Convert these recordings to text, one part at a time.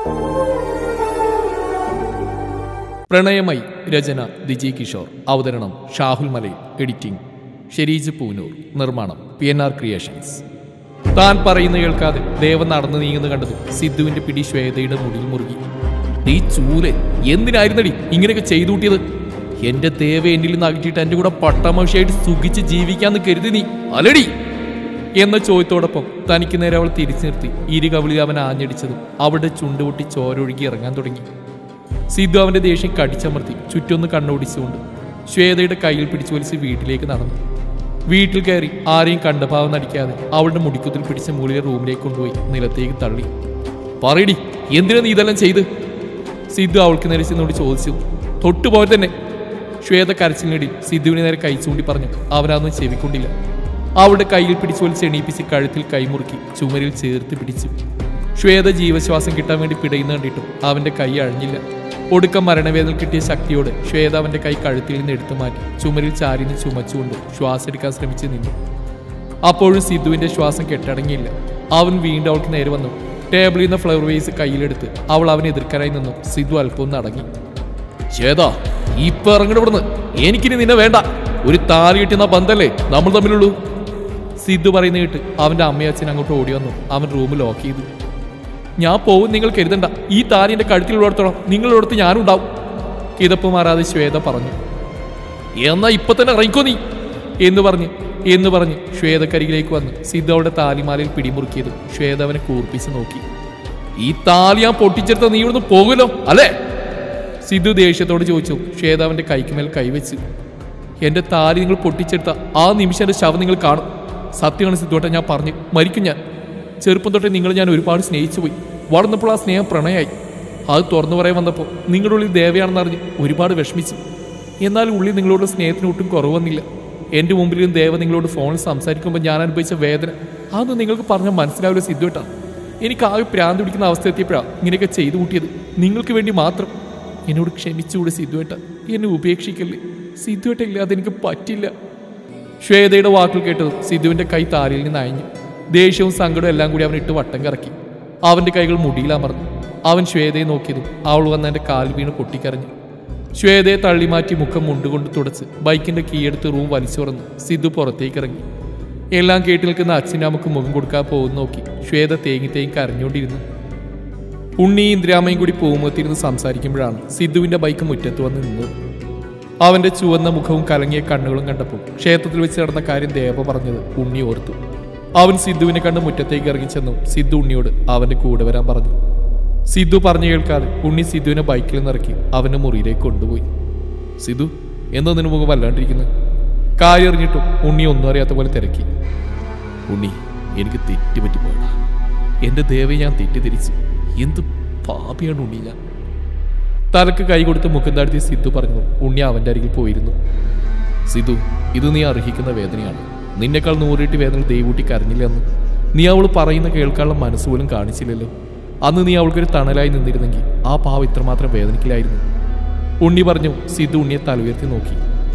പ്രണയമൈ രചന ദിജി കിഷോർ അവതരണം ഷാഹുൽ മലയിൽ എഡിറ്റിംഗ് ഷെരീജ് പൂനൂർ നിർമ്മാണം പി എൻ ആർ ക്രിയേഷൻസ് താൻ പറയുന്ന കേൾക്കാതെ ദേവൻ നടന്നു നീങ്ങുന്ന കണ്ടത് സിദ്ധുവിന്റെ പിടി ശ്വേതയുടെ മുടിയിൽ മുറുകി നീ ചൂലെ എന്തിനായിരുന്നടി ഇങ്ങനെയൊക്കെ ചെയ്തു കൂട്ടിയത് എന്റെ ദേവ എന്നിൽ നിന്ന് അകറ്റിയിട്ട് എന്റെ കൂടെ പട്ടമഹിഷയായിട്ട് സുഖിച്ച് ജീവിക്കാന്ന് കരുതി നീ അലടി എന്ന ചോദ്യത്തോടൊപ്പം തനിക്ക് നേരെ അവൾ തിരിച്ചു നിർത്തി ഇരു കവിളിൽ അവൻ ആഞ്ഞടിച്ചതും അവളുടെ ചുണ്ടുപൊട്ടി ചോരൊഴുകി ഇറങ്ങാൻ തുടങ്ങി സിദ്ധു അവന്റെ ദേഷ്യം കടിച്ചമർത്തി ചുറ്റൊന്ന് കണ്ണോടിച്ചുകൊണ്ട് ശ്വേതയുടെ കയ്യിൽ പിടിച്ചു വലിച്ച് വീട്ടിലേക്ക് നടന്നു വീട്ടിൽ കയറി ആരെയും കണ്ട ഭാവം നടിക്കാതെ അവളുടെ മുടിക്കുത്തിൽ പിടിച്ച മുകളിലെ റൂമിലേക്ക് കൊണ്ടുപോയി നിലത്തേക്ക് തള്ളി പറയടി എന്തിനാ നീ ഇതെല്ലാം ചെയ്ത് സിദ്ധു അവൾക്ക് നേരെ ചെന്നോട് ചോദിച്ചു തൊട്ടുപോയി തന്നെ ശ്വേത കരച്ചിലിനിടയിൽ സിദ്ധുവിനെ നേരെ കൈ ചൂണ്ടി പറഞ്ഞു അവനതൊന്നും ചെവിക്കൊണ്ടില്ല അവളുടെ കയ്യിൽ പിടിച്ചു വലിച്ച് എണീപ്പിച്ച് കഴുത്തിൽ കൈമുറുക്കി ചുമരിൽ ചേർത്ത് പിടിച്ചു ശ്വേത ജീവശ്വാസം കിട്ടാൻ വേണ്ടി പിടയുന്ന കണ്ടിട്ടും അവന്റെ കൈ അഴിഞ്ഞില്ല ഒടുക്കം മരണവേദന കിട്ടിയ ശക്തിയോട് ശ്വേത അവന്റെ കൈ കഴുത്തിൽ നിന്ന് എടുത്തു മാറ്റി ചുമരിൽ ചാരിന്ന് ചുമച്ചുകൊണ്ട് ശ്വാസം എടുക്കാൻ ശ്രമിച്ചു നിന്നു അപ്പോഴും സിദ്ധുവിന്റെ ശ്വാസം കെട്ടടങ്ങിയില്ല അവൻ വീണ്ടും അവൾക്ക് നേരെ വന്നു ടേബിളിൽ നിന്ന് ഫ്ലവർ വേസ് കയ്യിലെടുത്ത് അവൾ അവനെ എതിർക്കാനായി നിന്നു സിദ്ധു അല്പം നടങ്ങി ചേതാ ഇപ്പൊ ഇറങ്ങണ ഇവിടുന്ന് എനിക്കിനി നിന്നെ വേണ്ട ഒരു താലി കിട്ടുന്ന ബന്ധല്ലേ നമ്മൾ തമ്മിലുള്ളൂ സിദ്ധു പറയുന്ന കേട്ട് അവന്റെ അമ്മയച്ഛൻ അങ്ങോട്ട് ഓടി വന്നു അവൻ റൂം ലോക്ക് ചെയ്തു ഞാൻ പോകും നിങ്ങൾ കരുതണ്ട ഈ താലി എന്റെ കഴുത്തിലുള്ളിടത്തോളം നിങ്ങളുള്ളടത്ത് ഞാനും ഉണ്ടാവും കിതപ്പ് മാറാതെ ശ്വേത പറഞ്ഞു എന്നാ ഇപ്പൊ തന്നെ ഇറങ്ങിക്കോ നീ എന്ന് പറഞ്ഞ് എന്ന് പറഞ്ഞ് ശ്വേതക്കരികിലേക്ക് വന്ന് സിദ്ധു അവളുടെ താലിമാലയിൽ പിടിമുറുക്കിയത് ശ്വേത അവനെ കൂർപ്പിച്ച് നോക്കി ഈ താലി ഞാൻ പൊട്ടിച്ചെടുത്ത നീ ഇവിടുന്ന് പോകുമല്ലോ അല്ലേ സിദ്ധു ദേഷ്യത്തോട് ചോദിച്ചു ശ്വേത അവന്റെ കൈക്കുമേൽ കൈവച്ച് എന്റെ താലി നിങ്ങൾ പൊട്ടിച്ചെടുത്ത ആ നിമിഷം എന്റെ ശവം നിങ്ങൾ കാണും സത്യമാണ് സിദ്ധുവട്ടെ ഞാൻ പറഞ്ഞു മരിക്കും ഞാൻ ചെറുപ്പം തൊട്ടേ നിങ്ങൾ ഞാൻ ഒരുപാട് സ്നേഹിച്ചു പോയി വളർന്നപ്പോൾ ആ സ്നേഹം പ്രണയമായി അത് തുറന്നു പറയാൻ വന്നപ്പോൾ നിങ്ങളുടെ ഉള്ളിൽ ദേവയാണെന്ന് അറിഞ്ഞ് ഒരുപാട് വിഷമിച്ചു എന്നാൽ ഉള്ളിൽ നിങ്ങളോട് സ്നേഹത്തിന് ഒട്ടും കുറവൊന്നില്ല എൻ്റെ മുമ്പിലും ദേവ നിങ്ങളോട് ഫോണിൽ സംസാരിക്കുമ്പോൾ ഞാൻ അനുഭവിച്ച വേദന അതൊന്നും നിങ്ങൾക്ക് പറഞ്ഞാൽ മനസ്സിലാവില്ല സിദ്ധുവേട്ടാ എനിക്ക് ആകെ പ്രാന്ത് പിടിക്കുന്ന അവസ്ഥ എത്തിയപ്പോഴാണ് ഇങ്ങനെയൊക്കെ ചെയ്തു കൂട്ടിയത് നിങ്ങൾക്ക് വേണ്ടി മാത്രം എന്നോട് ക്ഷമിച്ചുകൂടെ സിദ്ധുവേട്ട എന്നെ ഉപേക്ഷിക്കല്ലേ സിദ്ധുവേട്ട ഇല്ലാതെ എനിക്ക് പറ്റില്ല ശ്വേതയുടെ വാക്കുകൾ കേട്ടതും സിദ്ധുവിന്റെ കൈ താലിയിൽ നിന്ന് അയഞ്ഞു ദേഷ്യവും സങ്കടവും എല്ലാം കൂടി അവൻ ഇട്ട് വട്ടം കറക്കി അവന്റെ കൈകൾ മുടിയിലമർന്നു അവൻ ശ്വേതയെ നോക്കിയതും അവൾ വന്ന് എന്റെ കാൽ വീണ് പൊട്ടിക്കരഞ്ഞു ശ്വേതയെ തള്ളിമാറ്റി മുഖം മുണ്ടുകൊണ്ട് തുടച്ച് ബൈക്കിന്റെ കീയെടുത്ത് റൂം വലിച്ചു തുറന്നു സിദ്ധു പുറത്തേക്ക് ഇറങ്ങി എല്ലാം കേട്ട് നിൽക്കുന്ന അച്ഛൻ്റെ അമ്മക്ക് മുഖം കൊടുക്കാൻ പോകുന്ന നോക്കി ശ്വേത തേങ്ങി തേങ്ങി കരഞ്ഞുകൊണ്ടിരുന്നു ഉണ്ണിയും ഇന്ദിരാമയും കൂടി പൂമുഖത്തിരുന്ന് സംസാരിക്കുമ്പോഴാണ് സിദ്ധുവിന്റെ ബൈക്ക് മുറ്റത്ത് വന്ന് നിന്നത് അവന്റെ ചുവന്ന മുഖവും കലങ്ങിയ കണ്ണുകളും കണ്ടപ്പോൾ ക്ഷേത്രത്തിൽ വെച്ച് നടന്ന കാര്യം ദേവ പറഞ്ഞത് ഉണ്ണി ഓർത്തു അവൻ സിദ്ധുവിനെ കണ്ട് മുറ്റത്തേക്ക് ഇറങ്ങിച്ചെന്നു സിദ്ധു ഉണ്ണിയോട് അവന്റെ കൂടെ വരാൻ പറഞ്ഞു സിദ്ധു പറഞ്ഞു കേൾക്കാതെ ഉണ്ണി സിദ്ധുവിനെ ബൈക്കിൽ നിറക്കി അവന്റെ മുറിയിലേക്ക് കൊണ്ടുപോയി സിദ്ധു എന്തോ നിന്റെ മുഖം വല്ലാണ്ടിരിക്കുന്നത് കാര്യം അറിഞ്ഞിട്ടും ഉണ്ണി ഒന്നും അറിയാത്ത പോലെ തിരക്കി ഉണ്ണി എനിക്ക് തെറ്റുപറ്റി പോയടാ എന്റെ ദേവയെ ഞാൻ തെറ്റിദ്ധരിച്ചു എന്ത് പാപിയാണ് ഉണ്ണി ഞാൻ തലക്ക് കൈ കൊടുത്ത് മുഖം താഴ്ത്തി സിദ്ധു പറഞ്ഞു ഉണ്ണി അവന്റെ അരികിൽ പോയിരുന്നു സിദ്ധു ഇത് നീ അർഹിക്കുന്ന വേദനയാണ് നിന്നെക്കാൾ നൂറിട്ട് വേദന ദൈവൂട്ടി കരഞ്ഞില്ലെന്ന് നീ അവൾ പറയുന്ന കേൾക്കാനുള്ള മനസ്സ് പോലും കാണിച്ചില്ലല്ലോ അന്ന് നീ അവൾക്കൊരു തണലായി നിന്നിരുന്നെങ്കിൽ ആ പാവം ഇത്രമാത്രം വേദനിക്കില്ലായിരുന്നു ഉണ്ണി പറഞ്ഞു സിദ്ധു ഉണ്ണിയെ തലയുയർത്തി നോക്കി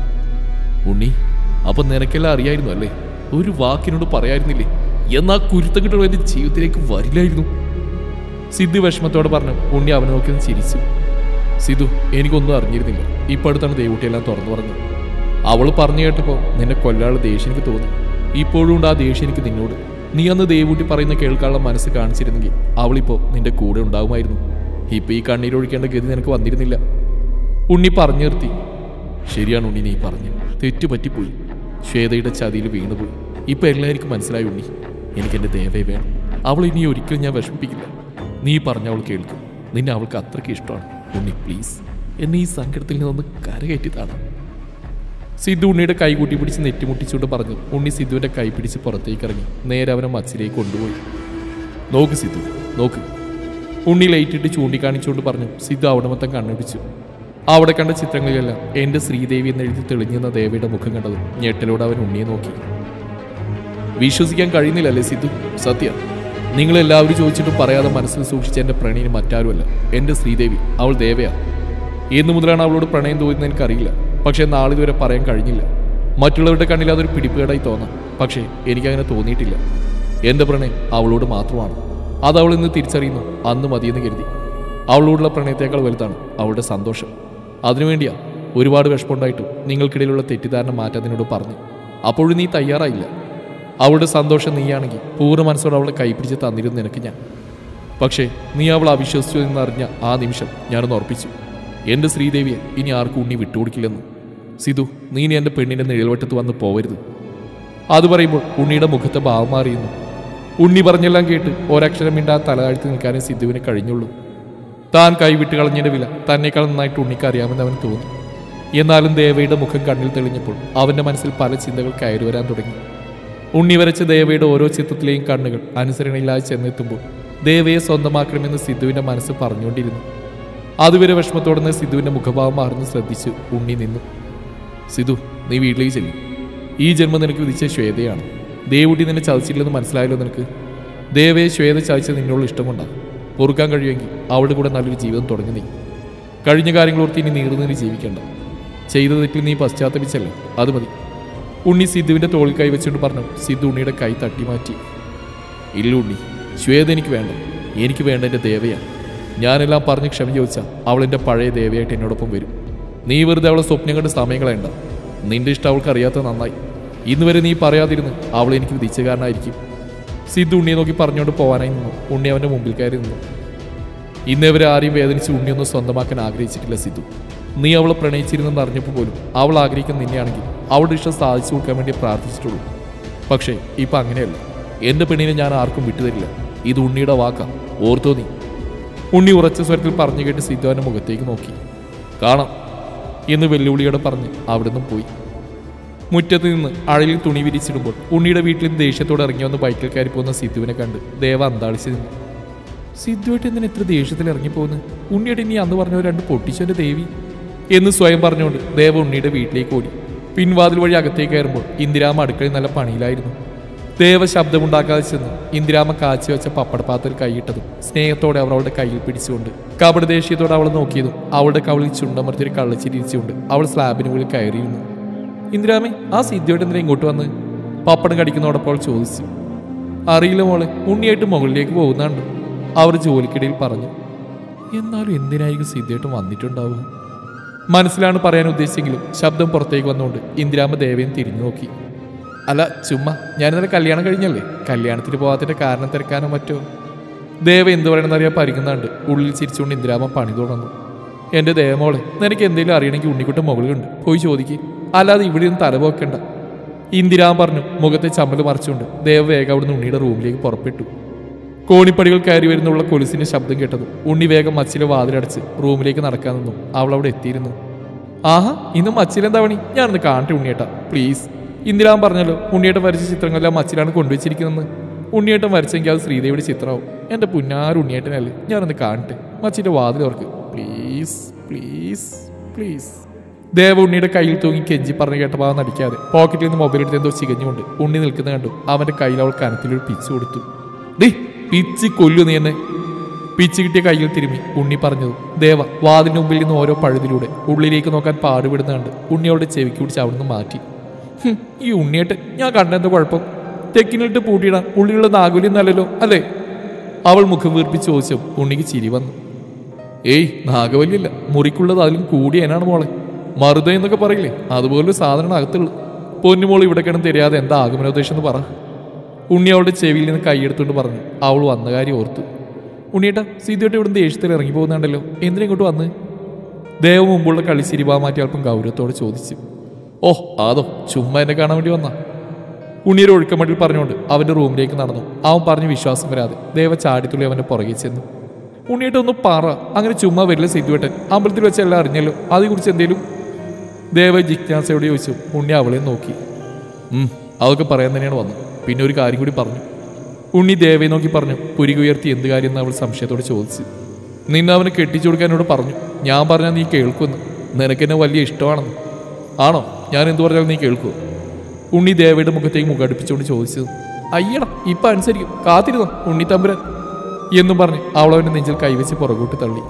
ഉണ്ണി അപ്പൊ നിനക്കെല്ലാം അറിയായിരുന്നു അല്ലേ ഒരു വാക്കിനോട് പറയായിരുന്നില്ലേ എന്നാ കുരുത്തം കിട്ടുന്ന എന്റെ ജീവിതത്തിലേക്ക് വരില്ലായിരുന്നു സിദ്ധു വിഷമത്തോടെ പറഞ്ഞു ഉണ്ണി അവനെ നോക്കി ഒന്ന് ചിരിച്ചു സിധു എനിക്കൊന്നും അറിഞ്ഞിരുന്നില്ല ഇപ്പൊ അടുത്താണ് ദേവൂട്ടിയെല്ലാം തുറന്നു പറഞ്ഞു അവൾ പറഞ്ഞു കേട്ടപ്പോൾ നിന്നെ കൊല്ലാനുള്ള ദേഷ്യം എനിക്ക് തോന്നി ഇപ്പോഴും ഉണ്ട് ആ ദേഷ്യം എനിക്ക് നിന്നോട് നീ അന്ന് ദേവൂട്ടി പറയുന്ന കേൾക്കാനുള്ള മനസ്സ് കാണിച്ചിരുന്നെങ്കിൽ അവളിപ്പോ നിന്റെ കൂടെ ഉണ്ടാകുമായിരുന്നു ഇപ്പൊ ഈ കണ്ണീരൊഴിക്കേണ്ട ഗതി നിനക്ക് വന്നിരുന്നില്ല ഉണ്ണി പറഞ്ഞു നിർത്തി ശരിയാണ് ഉണ്ണി നീ പറഞ്ഞു തെറ്റു പറ്റിപ്പോയി ശ്വേതയുടെ ചതിയിൽ വീണുപോയി ഇപ്പൊ എല്ലാവർക്കും മനസ്സിലായി ഉണ്ണി എനിക്ക് എന്റെ ദേവയെ വേണം അവൾ ഇനി ഒരിക്കലും ഞാൻ വിഷമിപ്പിക്കില്ല നീ പറഞ്ഞ അവൾ കേൾക്കും നിന്നെ അവൾക്ക് അത്രയ്ക്ക് ഇഷ്ടമാണ് ഉണ്ണി പ്ലീസ് എന്നെ ഈ സങ്കടത്തിൽ നിന്നൊന്ന് കരകയറ്റിത്താണ് സിദ്ധു ഉണ്ണിയുടെ കൈ കൂട്ടി പിടിച്ച് നെറ്റിമുട്ടിച്ചുകൊണ്ട് പറഞ്ഞു ഉണ്ണി സിദ്ധുവിന്റെ കൈ പിടിച്ച് പുറത്തേക്ക് ഇറങ്ങി നേരെ അവനെ മച്ചിലേക്ക് കൊണ്ടുപോയി നോക്ക് സിദ്ധു നോക്ക് ഉണ്ണി ലൈറ്റിട്ട് ചൂണ്ടിക്കാണിച്ചുകൊണ്ട് പറഞ്ഞു സിദ്ധു അവിടെ മൊത്തം കണ്ണടിച്ചു അവിടെ കണ്ട ചിത്രങ്ങളിലെല്ലാം എന്റെ ശ്രീദേവി എന്ന് എഴുതി തെളിഞ്ഞുന്ന ദേവിയുടെ മുഖം കണ്ടത് ഞെട്ടലോടെ അവൻ ഉണ്ണിയെ നോക്കി വിശ്വസിക്കാൻ കഴിയുന്നില്ലല്ലേ സിദ്ധു സത്യ നിങ്ങൾ എല്ലാവരും ചോദിച്ചിട്ടും പറയാതെ മനസ്സിൽ സൂക്ഷിച്ച എന്റെ പ്രണയിന് മറ്റാരുമല്ല എന്റെ ശ്രീദേവി അവൾ ദേവയാ എന്ന് മുതലാണ് അവളോട് പ്രണയം തോന്നുന്നത് എനിക്കറിയില്ല പക്ഷേ നാളിതുവരെ പറയാൻ കഴിഞ്ഞില്ല മറ്റുള്ളവരുടെ കണ്ണിൽ അതൊരു പിടിപ്പേടായി തോന്നാം പക്ഷേ എനിക്കങ്ങനെ തോന്നിയിട്ടില്ല എന്റെ പ്രണയം അവളോട് മാത്രമാണ് അത് അവൾ ഇന്ന് തിരിച്ചറിയുന്നു അന്ന് മതിയെന്ന് കരുതി അവളോടുള്ള പ്രണയത്തേക്കാൾ വലുതാണ് അവളുടെ സന്തോഷം അതിനുവേണ്ടിയാ ഒരുപാട് വിഷമമുണ്ടായിട്ടും നിങ്ങൾക്കിടയിലുള്ള തെറ്റിദ്ധാരണ മാറ്റാൻ നിന്നോട് പറഞ്ഞു അപ്പോഴും നീ തയ്യാറായില്ല അവളുടെ സന്തോഷം നീയാണെങ്കിൽ പൂർണ്ണ മനസ്സോടെ അവളെ കൈപ്പിടിച്ച് തന്നിരുന്നു നിനക്ക് ഞാൻ പക്ഷേ നീ അവൾ അവിശ്വസിച്ചു എന്നറിഞ്ഞ ആ നിമിഷം ഞാനൊന്ന് ഉറപ്പിച്ചു എൻ്റെ ശ്രീദേവിയെ ഇനി ആർക്കും ഉണ്ണി വിട്ടുകൊടുക്കില്ലെന്ന് സിധു നീ ഇനി എൻ്റെ പെണ്ണിൻ്റെ നിഴൽവട്ടത്ത് വന്ന് പോവരുത് അത് പറയുമ്പോൾ ഉണ്ണിയുടെ മുഖത്തെ ഭാവം മാറിയുന്നു ഉണ്ണി പറഞ്ഞെല്ലാം കേട്ട് ഒരക്ഷരം മിണ്ടാ തലതാഴ്ത്തി നിൽക്കാനേ സിദ്ധുവിന് കഴിഞ്ഞുള്ളൂ താൻ കൈവിട്ട് കളഞ്ഞതിന്റെ വില തന്നെക്കാൾ നന്നായിട്ട് ഉണ്ണിക്ക് അറിയാമെന്ന് അവൻ തോന്നി എന്നാലും ദേവയുടെ മുഖം കണ്ണിൽ തെളിഞ്ഞപ്പോൾ അവന്റെ മനസ്സിൽ പല ചിന്തകൾ കയറി വരാൻ തുടങ്ങി ഉണ്ണി വരച്ച ദേവയുടെ ഓരോ ചിത്രത്തിലെയും കണ്ണുകൾ അനുസരണയില്ലാതെ ചെന്നെത്തുമ്പോൾ ദേവയെ സ്വന്തമാക്കണമെന്ന് സിദ്ധുവിന്റെ മനസ്സ് പറഞ്ഞുകൊണ്ടിരുന്നു അതുവരെ വിഷമത്തോടെ സിദ്ധുവിന്റെ മുഖഭാവം മാറുന്നു ശ്രദ്ധിച്ച് ഉണ്ണി നിന്നു സിധു നീ വീട്ടിലേക്ക് ചെല്ലും ഈ ജന്മം നിനക്ക് വിധിച്ച ശ്വേതയാണ് ദേവുട്ടി നിന്നെ ചതിച്ചില്ലെന്ന് മനസ്സിലായല്ലോ നിനക്ക് ദേവയെ ശ്വേത ചതിച്ചത് നിന്നോട് ഇഷ്ടം കൊണ്ടാണ് പൊറുക്കാൻ കഴിയുമെങ്കിൽ അവളുടെ കൂടെ നല്ലൊരു ജീവിതം തുടങ്ങി നീ കഴിഞ്ഞ കാര്യങ്ങൾ ഓർത്ത് ഇനി നീറുന്നതിന് ജീവിക്കേണ്ട ചെയ്ത തെറ്റിൽ നീ പശ്ചാത്തപിച്ചല്ലേ അത് മതി ഉണ്ണി സിദ്ധുവിന്റെ തോളിൽ കൈ വെച്ചുകൊണ്ട് പറഞ്ഞു സിദ്ധു ഉണ്ണിയുടെ കൈ തട്ടി മാറ്റി ഇല്ല ഉണ്ണി ശ്വേത എനിക്ക് വേണ്ട എനിക്ക് വേണ്ട എൻ്റെ ദേവയാണ് ഞാനെല്ലാം പറഞ്ഞ് ക്ഷമ ചോദിച്ചാൽ അവൾ എൻ്റെ പഴയ ദേവയായിട്ട് എന്നോടൊപ്പം വരും നീ വെറുതെ അവളെ സ്വപ്നം കണ്ട് സമയം കളയണ്ട നിന്റെ ഇഷ്ടം അവൾക്ക് അറിയാത്ത നന്നായി ഇന്ന് വരെ നീ പറയാതിരുന്ന് അവൾ എനിക്ക് വിധിച്ചകാരനായിരിക്കും സിദ്ധു ഉണ്ണിയെ നോക്കി പറഞ്ഞുകൊണ്ട് പോകാനായി നിന്നു ഉണ്ണി അവൻ്റെ മുമ്പിൽ കയറി നിന്നു ഇന്നേവരെ ആരെയും വേദനിച്ച് ഉണ്ണിയൊന്നും സ്വന്തമാക്കാൻ ആഗ്രഹിച്ചിട്ടില്ല സിദ്ധു നീ അവളെ പ്രണയിച്ചിരുന്നെന്ന് അറിഞ്ഞപ്പോൾ പോലും അവൾ ആഗ്രഹിക്കുന്ന നിന്നെയാണെങ്കിൽ അവളുടെ ഇഷ്ടം സാധിച്ചു കൊടുക്കാൻ വേണ്ടി പ്രാർത്ഥിച്ചിട്ടുള്ളൂ പക്ഷേ ഇപ്പം അങ്ങനെയല്ല എൻ്റെ പെണ്ണിനെ ഞാൻ ആർക്കും വിട്ടുതരില്ല ഇത് ഉണ്ണിയുടെ വാക്കാ ഓർത്തോ നീ ഉണ്ണി ഉറച്ച സ്വരത്തിൽ പറഞ്ഞു കേട്ട് സിദ്ധു അവൻ്റെ മുഖത്തേക്ക് നോക്കി കാണാം എന്ന് വെല്ലുവിളിയോടെ പറഞ്ഞ് അവിടുന്ന് പോയി മുറ്റത്ത് നിന്ന് അഴലിൽ തുണി വിരിച്ചിടുമ്പോൾ ഉണ്ണിയുടെ വീട്ടിൽ നിന്ന് ദേഷ്യത്തോടെ ഇറങ്ങി വന്ന് ബൈക്കിൽ കയറി പോകുന്ന സിദ്ധുവിനെ കണ്ട് ദേവ അന്താളിച്ച് നിന്നു സിദ്ധുവായിട്ട് എന്തിനാ ഇത്ര ദേഷ്യത്തിൽ ഇറങ്ങിപ്പോകുന്നു ഉണ്ണിയുടെ ഇനി അന്ന് പറഞ്ഞ രണ്ട് പൊട്ടിച്ചവന്റെ ദേവി എന്ന് സ്വയം പറഞ്ഞുകൊണ്ട് ദേവ ഉണ്ണിയുടെ വീട്ടിലേക്ക് ഓടി പിൻവാതിൽ വഴി അകത്തേക്ക് കയറുമ്പോൾ ഇന്ദിരാമ അടുക്കളയിൽ നല്ല പണിയിലായിരുന്നു ദേവ ശബ്ദമുണ്ടാക്കാതെ ചെന്ന് ഇന്ദിരാമ കാച്ചി വെച്ച പപ്പടപ്പാത്തിൽ കൈയിട്ടതും സ്നേഹത്തോടെ അവർ അവളുടെ കയ്യിൽ പിടിച്ചുകൊണ്ട് കപട ദേഷ്യത്തോടെ അവളെ നോക്കിയതും അവളുടെ കവളിൽ ചുണ്ടമർത്തിയൊരു കള്ളച്ചിരിച്ചുകൊണ്ട് അവൾ സ്ലാബിന് മുകളിൽ കയറിയിരുന്നു ഇന്ദിരാമേ ആ സിദ്ധിയോട്ട് എന്തിനാ ഇങ്ങോട്ട് വന്ന് പപ്പടം കടിക്കുന്നതോടൊപ്പം അവൾ ചോദിച്ചു അറിയില്ല മോളെ ഉണ്ണിയായിട്ട് മുകളിലേക്ക് പോകുന്നുണ്ട് അവർ ജോലിക്കിടയിൽ പറഞ്ഞു എന്നാലും എന്തിനായിരിക്കും സിദ്ധിയായിട്ട് വന്നിട്ടുണ്ടാവുക മനസ്സിലാണ് പറയാൻ ഉദ്ദേശിച്ചെങ്കിലും ശബ്ദം പുറത്തേക്ക് വന്നുകൊണ്ട് ഇന്ദിരാമ ദേവയും തിരിഞ്ഞു നോക്കി അല്ല ചുമ്മാ ഞാനിന്നലെ കല്യാണം കഴിഞ്ഞല്ലേ കല്യാണത്തിന് പോകാത്തതിന്റെ കാരണം തിരക്കാനോ മറ്റോ ദേവ എന്ത് പറയണമെന്നറിയാൻ പരിക്കുന്നുണ്ട് ഉള്ളിൽ ചിരിച്ചുകൊണ്ട് ഇന്ദിരാമ പണി തുടർന്നു എന്റെ ദേവമോളെ നിനക്ക് എന്തെങ്കിലും അറിയണമെങ്കിൽ ഉണ്ണിക്കുട്ടൻ മുകളിലുണ്ട് പോയി ചോദിക്ക് അല്ലാതെ ഇവിടെ നിന്ന് തലപോക്കണ്ട ഇന്ദിരാമ പറഞ്ഞു മുഖത്തെ ചമ്മല് മറിച്ചുകൊണ്ട് ദേവ വേഗം അവിടുന്ന് ഉണ്ണിയുടെ റൂമിലേക്ക് പുറപ്പെട്ടു കോണിപ്പടികൾ കയറി വരുന്നുള്ള കൊലുസിന്റെ ശബ്ദം കേട്ടതും ഉണ്ണി വേഗം മച്ചിലെ വാതിലടച്ച് റൂമിലേക്ക് നടക്കാൻ നിന്നു അവൾ അവിടെ എത്തിയിരുന്നു ആഹാ ഇന്ന് മച്ചിലെന്താ പണി ഞാനൊന്ന് കാണട്ടെ ഉണ്ണിയേട്ടാ പ്ലീസ് ഇന്ദിരാൻ പറഞ്ഞല്ലോ ഉണ്ണിയേട്ടൻ വരച്ച ചിത്രങ്ങളെല്ലാം മച്ചിലാണ് കൊണ്ടുവച്ചിരിക്കുന്നതെന്ന് ഉണ്ണിയേട്ടൻ വരച്ചെങ്കിൽ അത് ശ്രീദേവിയുടെ ചിത്രമാവും എൻ്റെ പുന്നാർ ഉണ്ണിയേട്ടനല്ലേ ഞാനൊന്ന് കാണട്ടെ മച്ചിന്റെ വാതിൽ ഓർക്ക് പ്ലീസ് പ്ലീസ് പ്ലീസ് ദേവ ഉണ്ണിയുടെ കയ്യിൽ തൂങ്ങി കെഞ്ചി പറഞ്ഞു കേട്ട ഭാഗം നടിക്കാതെ പോക്കറ്റിൽ നിന്ന് മൊബൈൽ എടുത്ത് എന്തോ ചികഞ്ഞുകൊണ്ട് ഉണ്ണി നിൽക്കുന്ന കണ്ടു അവന്റെ കയ്യിൽ അവൾ കനത്തിലൊരു പിച്ച് കൊടുത്തു ഡേ പിച്ച് കൊല്ലു നീ എന്നെ പിച്ച് കിട്ടിയ കയ്യിൽ തിരുമ്മി ഉണ്ണി പറഞ്ഞത് ദേവ വാതിലിന് മുമ്പിൽ നിന്ന് ഓരോ പഴുതിലൂടെ ഉള്ളിലേക്ക് നോക്കാൻ പാടുപെടുന്ന കണ്ട് ഉണ്ണി അവളുടെ ചെവിക്ക് പിടിച്ച് അവിടുന്ന് മാറ്റി ഹും, ഈ ഉണ്ണിയേട്ട് ഞാൻ കണ്ടെന്താ കുഴപ്പം തെക്കിനിട്ട് പൂട്ടിയിടാൻ ഉള്ളിലുള്ള നാഗുലിന്നല്ലല്ലോ അല്ലേ അവൾ മുഖം വീർപ്പിച്ച് ചോദിച്ചു ഉണ്ണിക്ക് ചിരി വന്നു ഏയ് നാഗവല്യല്ല മുറിക്കുള്ളത് അതിലും കൂടിയനാണ് മോളെ മറുത എന്നൊക്കെ പറയില്ലേ അതുപോലൊരു സാധനം അകത്തുള്ളു പൊന്നുമോൾ ഇവിടെ കിടന്ന് തരാതെ എന്താ ആഗമനോദ്ദേശം എന്ന് പറ ഉണ്ണി അവളുടെ ചെവിയിൽ നിന്ന് കൈയെടുത്തുകൊണ്ട് പറഞ്ഞു അവൾ വന്ന കാര്യം ഓർത്തു ഉണ്ണിയേട്ടാ സീതയോട്ട് ഇവിടുന്ന് ദേഷ്യത്തിൽ ഇറങ്ങി പോകുന്നുണ്ടല്ലോ എന്തിനാ ഇങ്ങോട്ട് വന്ന് ദേവ മുമ്പുള്ള കളി സിരിവാ മാറ്റി അല്പം ഗൗരവത്തോടെ ചോദിച്ചു ഓ അതോ ചുമ്മാ എന്നെ കാണാൻ വേണ്ടി വന്നാ ഉണ്ണിയൊരു ഒഴുക്കമട്ടിൽ പറഞ്ഞുകൊണ്ട് അവന്റെ റൂമിലേക്ക് നടന്നു അവൻ പറഞ്ഞ് വിശ്വാസം വരാതെ ദേവ ചാടിത്തുള്ളി അവന്റെ പുറകെ ചെന്നു ഉണ്ണിയേട്ട ഒന്ന് പറ അങ്ങനെ ചുമ്മാ വരില്ല സിദ്ധുവേട്ടൻ അമ്പലത്തിൽ വെച്ച് എല്ലാം അറിഞ്ഞല്ലോ അതേക്കുറിച്ച് എന്തേലും ദേവ ജിജ്ഞാസയോട് ചോദിച്ചു ഉണ്ണി അവളെ നോക്കി ഉം, അതൊക്കെ പറയാൻ തന്നെയാണ് വന്നത് പിന്നെ ഒരു കാര്യം കൂടി പറഞ്ഞു ഉണ്ണി ദേവയെ നോക്കി പറഞ്ഞു പുരിക ഉയർത്തി എന്ത് കാര്യം എന്ന് അവൾ സംശയത്തോടെ ചോദിച്ചു നിന്നെ അവന് കെട്ടിച്ചു കൊടുക്കാൻ എന്നോട് പറഞ്ഞു ഞാൻ പറഞ്ഞാൽ നീ കേൾക്കുമെന്ന് നിനക്കെന്നെ വലിയ ഇഷ്ടമാണെന്ന് ആണോ ഞാൻ എന്തു പറഞ്ഞാലും നീ കേൾക്കുമോ ഉണ്ണി ദേവയുടെ മുഖത്തേക്ക് മുഖടിപ്പിച്ചുകൊണ്ട് ചോദിച്ചത് അയ്യടാ ഇപ്പൊ അനുസരിക്കും കാത്തിരുന്നോ ഉണ്ണി തമ്പുരാൻ എന്നും പറഞ്ഞ് അവൾ അവന്റെ നെഞ്ചിൽ കൈവച്ച് പുറകോട്ട് തള്ളി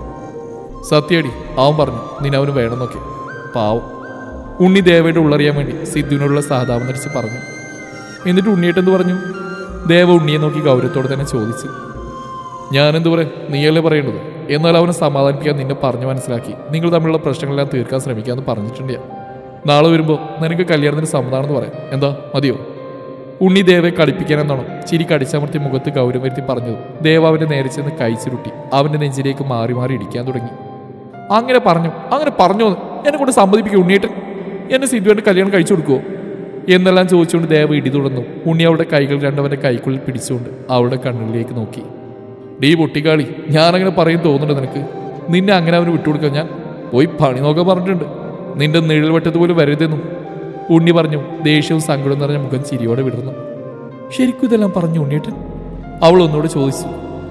സത്യടി അവൻ പറഞ്ഞു നിന്നെ അവന് വേണമെന്നൊക്കെ പാവം ഉണ്ണി ദേവയുടെ ഉള്ളറിയാൻ വേണ്ടി സിദ്ധുവിനോടുള്ള സഹതാപം ധരിച്ച് പറഞ്ഞു എന്നിട്ട് ഉണ്ണിയേട്ടെന്ത് പറഞ്ഞു ദേവ ഉണ്ണിയെ നോക്കി ഗൗരവത്തോടെ തന്നെ ചോദിച്ചു ഞാനെന്ത് പറയാൻ നീയല്ലേ പറയേണ്ടത് എന്നാൽ അവനെ സമാധാനിപ്പിക്കാൻ നിന്നെ പറഞ്ഞു മനസ്സിലാക്കി നിങ്ങൾ തമ്മിലുള്ള പ്രശ്നങ്ങളെല്ലാം തീർക്കാൻ ശ്രമിക്കാമെന്ന് പറഞ്ഞിട്ടുണ്ട് ഞാൻ. നാളെ വരുമ്പോൾ നിനക്ക് കല്യാണത്തിന് സമ്മതാണെന്ന് പറയാം എന്താ മതിയോ ഉണ്ണി ദേവയെ കളിപ്പിക്കാനെന്നോണം ചിരി കടിച്ചമർത്തി മുഖത്ത് ഗൗരവം വരുത്തി പറഞ്ഞത് ദേവ അവന്റെ നേരെ ചെന്ന് കൈ ചുരുട്ടി അവന്റെ നെഞ്ചിലേക്ക് മാറി മാറി ഇടിക്കാൻ തുടങ്ങി അങ്ങനെ പറഞ്ഞു അങ്ങനെ പറഞ്ഞു എന്നെ കൊണ്ട് സമ്മതിപ്പിക്കും ഉണ്ണിയേട്ടൻ എന്നെ സിദ്ധുവിന്റെ കല്യാണം കഴിച്ചു കൊടുക്കുവോ എന്നെല്ലാം ചോദിച്ചുകൊണ്ട് ദേവ ഇടി തുടർന്നു ഉണ്ണി അവളുടെ കൈകൾ രണ്ടവന്റെ കൈക്കുള്ളിൽ പിടിച്ചുകൊണ്ട് അവളുടെ കണ്ണുകളിലേക്ക് നോക്കി ഡീ പൊട്ടിക്കാളി ഞാനങ്ങനെ പറയും തോന്നുന്നുണ്ട് നിനക്ക് നിന്നെ അങ്ങനെ അവന് വിട്ടുകൊടുക്കാൻ ഞാൻ പോയി പണി നോക്കാൻ പറഞ്ഞിട്ടുണ്ട് നിന്റെ നിഴൽ വെട്ടതുപോലെ വരരുതെന്നും ഉണ്ണി പറഞ്ഞു ദേഷ്യവും സങ്കടവും നിറഞ്ഞ മുഖം ചിരിയോടെ വിടർന്നു ശരിക്കും ഇതെല്ലാം പറഞ്ഞു ഉണ്ണിയേട്ടൻ അവൾ ഒന്നുകൂടെ ചോദിച്ചു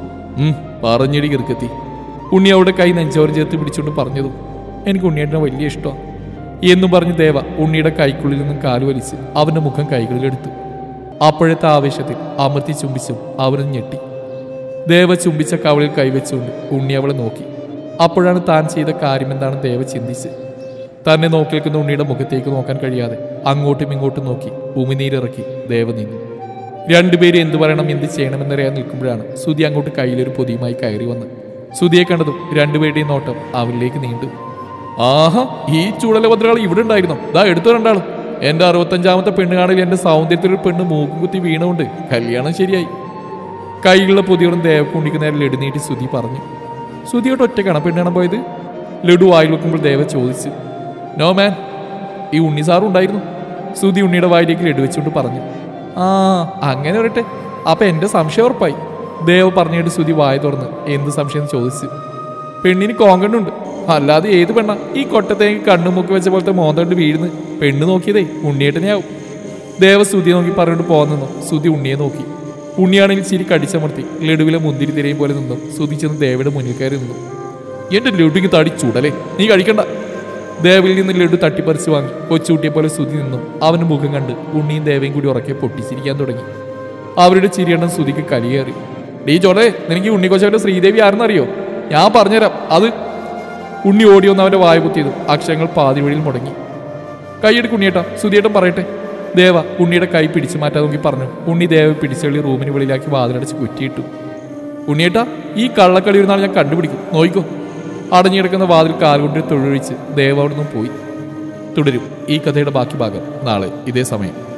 ഉം പറഞ്ഞിടി കിറുക്കെത്തി ഉണ്ണി അവളുടെ കൈ നെഞ്ചോരം ചേർത്ത് പിടിച്ചുകൊണ്ട് പറഞ്ഞതും എനിക്ക് ഉണ്ണിയേട്ടനെ വലിയ ഇഷ്ടമാണ് എന്നും പറഞ്ഞ് ദേവ ഉണ്ണിയുടെ കൈക്കുള്ളിൽ നിന്നും കാല് വലിച്ച് അവന്റെ മുഖം കൈകളിലെടുത്തു അപ്പോഴത്തെ ആവേശത്തിൽ അമർത്തി ചുംബിച്ചും അവനും ഞെട്ടി ദേവ ചുംബിച്ച കവളിൽ കൈവച്ചുകൊണ്ട് ഉണ്ണി അവളെ നോക്കി അപ്പോഴാണ് താൻ ചെയ്ത കാര്യമെന്താണ് ദേവ ചിന്തിച്ച് തന്നെ നോക്കി നിൽക്കുന്ന ഉണ്ണിയുടെ മുഖത്തേക്ക് നോക്കാൻ കഴിയാതെ അങ്ങോട്ടും ഇങ്ങോട്ടും നോക്കി ഉമിനീരിറക്കി ദേവ നിന്നു രണ്ടുപേരും എന്തു പറയണം എന്ത് ചെയ്യണമെന്നറിയാൻ നിൽക്കുമ്പോഴാണ് സുധി അങ്ങോട്ട് കയ്യിലൊരു പൊതിയുമായി കയറി വന്ന് സുധിയെ കണ്ടതും രണ്ടുപേരുടെയും നോട്ടം അവരിലേക്ക് നീണ്ടു ആഹാ ഈ ചൂടലഭദ്രകൾ ഇവിടെ ഉണ്ടായിരുന്നു ദാ എടുത്തു രണ്ടാളും എന്റെ അറുപത്തഞ്ചാമത്തെ പെണ്ണ് കാണൽ എന്റെ സൗന്ദര്യത്തിൽ ഒരു പെണ്ണ് മൂക്കും കുത്തി വീണുകൊണ്ട് കല്യാണം ശരിയായി കൈകളുടെ പൊതിയോടും ദേവക്കുണ്ടിക്ക് നേരെ ലഡു നീട്ടി സുധി പറഞ്ഞു സുധിയോട്ട് ഒറ്റക്കാണ് പെണ്ണ് കാണാൻ പോയത് ലഡു വായിൽ വെക്കുമ്പോൾ ദേവ ചോദിച്ചു നോ മാൻ ഈ ഉണ്ണി സാറും ഉണ്ടായിരുന്നു സുധി ഉണ്ണിയുടെ വായിലേക്ക് ലഡു വെച്ചുകൊണ്ട് പറഞ്ഞു ആ അങ്ങനെ വരട്ടെ അപ്പൊ എന്റെ സംശയം ഉറപ്പായി ദേവ പറഞ്ഞിട്ട് സുധി വായ തുറന്ന് എന്ത് സംശയം എന്ന് ചോദിച്ചു പെണ്ണിന് കോങ്കണ്ണുണ്ട് അല്ലാതെ ഏത് പെണ്ണ ഈ കൊട്ടത്തേക്ക് കണ്ണു മുക്കി വെച്ച പോലത്തെ മോന്തണ്ട് വീഴുന്നു പെണ്ണ് നോക്കിയതേ ഉണ്ണിയേട്ടനെയാവും ദേവ സുധി നോക്കി പറഞ്ഞിട്ട് പോന്നു സുധി ഉണ്ണിയെ നോക്കി ഉണ്ണിയാണെങ്കിൽ ചിരി കടിച്ചമർത്തി ലഡുവിലെ മുന്തിരി തിരയും പോലെ നിന്നും സുധി ചെന്ന് ദേവയുടെ മുന്നിൽ കയറി നിന്നു എന്റെ ലഡുക്ക് തടി ചൂടലേ നീ കഴിക്കണ്ട ദേവിൽ നിന്ന് ലഡു തട്ടിപ്പറിച്ച് വാങ്ങി കൊച്ചുകുട്ടിയെ പോലെ സുധി നിന്നും അവന്റെ മുഖം കണ്ട് ഉണ്ണിയും ദേവയും കൂടി ഉറക്കെ പൊട്ടിച്ചിരിക്കാൻ തുടങ്ങി അവരുടെ ചിരിയെണ്ണം സുധിക്ക് കലിയേറി ഡീ ചോടേ നിനക്ക് ഈ ഉണ്ണിക്കൊച്ചവന്റെ ശ്രീദേവി ആരെന്നറിയോ ഞാൻ പറഞ്ഞുതരാം അത് ഉണ്ണി ഓടി വന്ന് അവന്റെ വായ കുത്തിയതും അക്ഷരങ്ങൾ പാതി വഴിയിൽ മുടങ്ങി കൈയെടുക്ക് ഉണ്ണിയേട്ടാ സുധിയേട്ടൻ പറയട്ടെ ദേവ ഉണ്ണിയുടെ കൈ പിടിച്ചു മാറ്റാൻ നോക്കി പറഞ്ഞു ഉണ്ണി ദേവ പിടിച്ചെള്ളി റൂമിന് വെളിയിലാക്കി വാതിലടച്ച് കുറ്റിയിട്ടു ഉണ്ണിയേട്ടാ ഈ കള്ളക്കളി ഒരു നാൾ ഞാൻ കണ്ടുപിടിക്കും നോയിക്കോ അടഞ്ഞിടക്കുന്ന വാതിൽ കാലുകൊണ്ട് തൊഴിലൊഴിച്ച് ദേവ അവിടെ നിന്നും പോയി തുടരും ഈ കഥയുടെ ബാക്കി ഭാഗം നാളെ ഇതേ സമയം